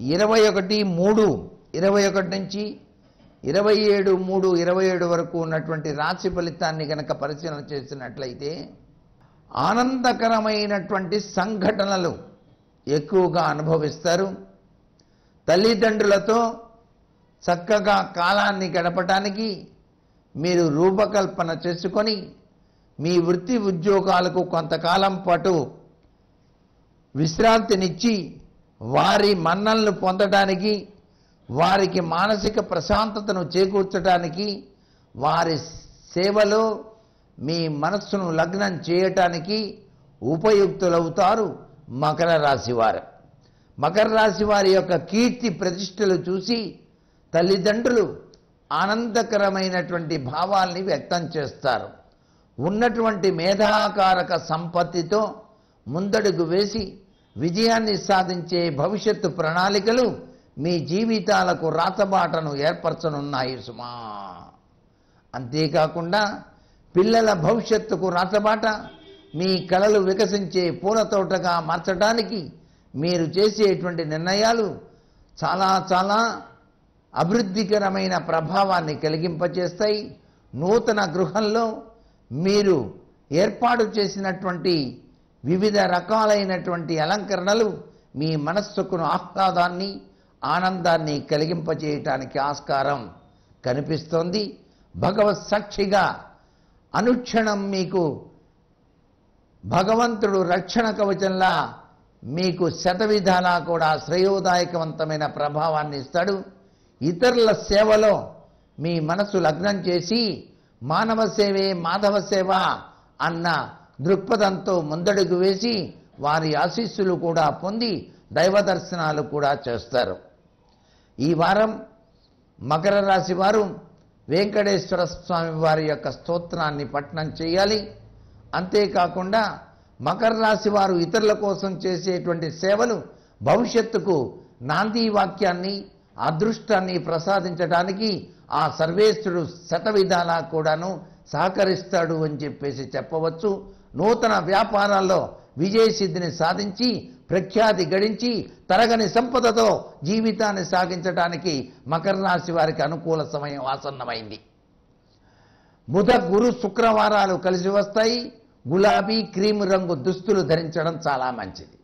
ఇరవై ఒకటి మూడు ఇరవై ఒకటి నుంచి ఇరవై ఏడు మూడు ఇరవై ఏడు వరకు ఉన్నటువంటి రాశి ఫలితాన్ని కనుక పరిశీలన చేసినట్లయితే ఆనందకరమైనటువంటి సంఘటనలు ఎక్కువగా అనుభవిస్తారు తల్లిదండ్రులతో చక్కగా కాలాన్ని గడపటానికి మీరు రూపకల్పన చేసుకొని మీ వృత్తి ఉద్యోగాలకు కొంతకాలం పాటు విశ్రాంతినిచ్చి వారి మన్నలను పొందడానికి వారికి మానసిక ప్రశాంతతను చేకూర్చడానికి వారి సేవలో మీ మనస్సును లగ్నం చేయటానికి ఉపయుక్తులవుతారు మకర రాశి వారు మకర రాశి వారి యొక్క కీర్తి ప్రతిష్టలు చూసి తల్లిదండ్రులు ఆనందకరమైనటువంటి భావాల్ని వ్యక్తం చేస్తారు ఉన్నటువంటి మేధాకారక సంపత్తితో ముందడుగు వేసి విజయాన్ని సాధించే భవిష్యత్తు ప్రణాళికలు మీ జీవితాలకు రాతబాటను ఏర్పరచనున్నాయి సుమా అంతేకాకుండా పిల్లల భవిష్యత్తుకు రాతబాట మీ కళలు వికసించే పూల తోటగా మార్చడానికి మీరు చేసేటువంటి నిర్ణయాలు చాలా చాలా అభివృద్ధికరమైన ప్రభావాన్ని కలిగింపచేస్తాయి నూతన గృహంలో మీరు ఏర్పాటు చేసినటువంటి వివిధ రకాలైనటువంటి అలంకరణలు మీ మనస్సుకును ఆహ్లాదాన్ని ఆనందాన్ని కలిగింపచేయటానికి ఆస్కారం కనిపిస్తోంది భగవత్ సాక్షిగా అనుక్షణం మీకు భగవంతుడు రక్షణ కవచంలా మీకు శతవిధాలా కూడా శ్రేయోదాయకవంతమైన ప్రభావాన్ని ఇస్తాడు ఇతరుల సేవలో మీ మనసు లగ్నం చేసి మానవ సేవే మాధవ సేవ అన్న దృక్పథంతో ముందడుగు వేసి వారి ఆశీస్సులు కూడా పొంది దైవ దర్శనాలు కూడా చేస్తారు ఈ వారం మకర రాశి వారు వెంకటేశ్వర స్వామి వారి యొక్క స్తోత్రాన్ని పఠనం చేయాలి అంతేకాకుండా మకర రాశి వారు ఇతరుల కోసం చేసేటువంటి సేవలు భవిష్యత్తుకు నాంది వాక్యాన్ని అదృష్టాన్ని ప్రసాదించడానికి ఆ సర్వేశ్వరుడు శతవిధాలా కూడాను సహకరిస్తాడు అని చెప్పేసి చెప్పవచ్చు నూతన వ్యాపారాల్లో విజయసిద్ధిని సాధించి ప్రఖ్యాతి గడించి తరగని సంపదతో జీవితాన్ని సాగించడానికి మకర రాశి వారికి అనుకూల సమయం ఆసన్నమైంది బుధ గురు శుక్రవారాలు కలిసి వస్తాయి గులాబీ క్రీమ్ రంగు దుస్తులు ధరించడం చాలా మంచిది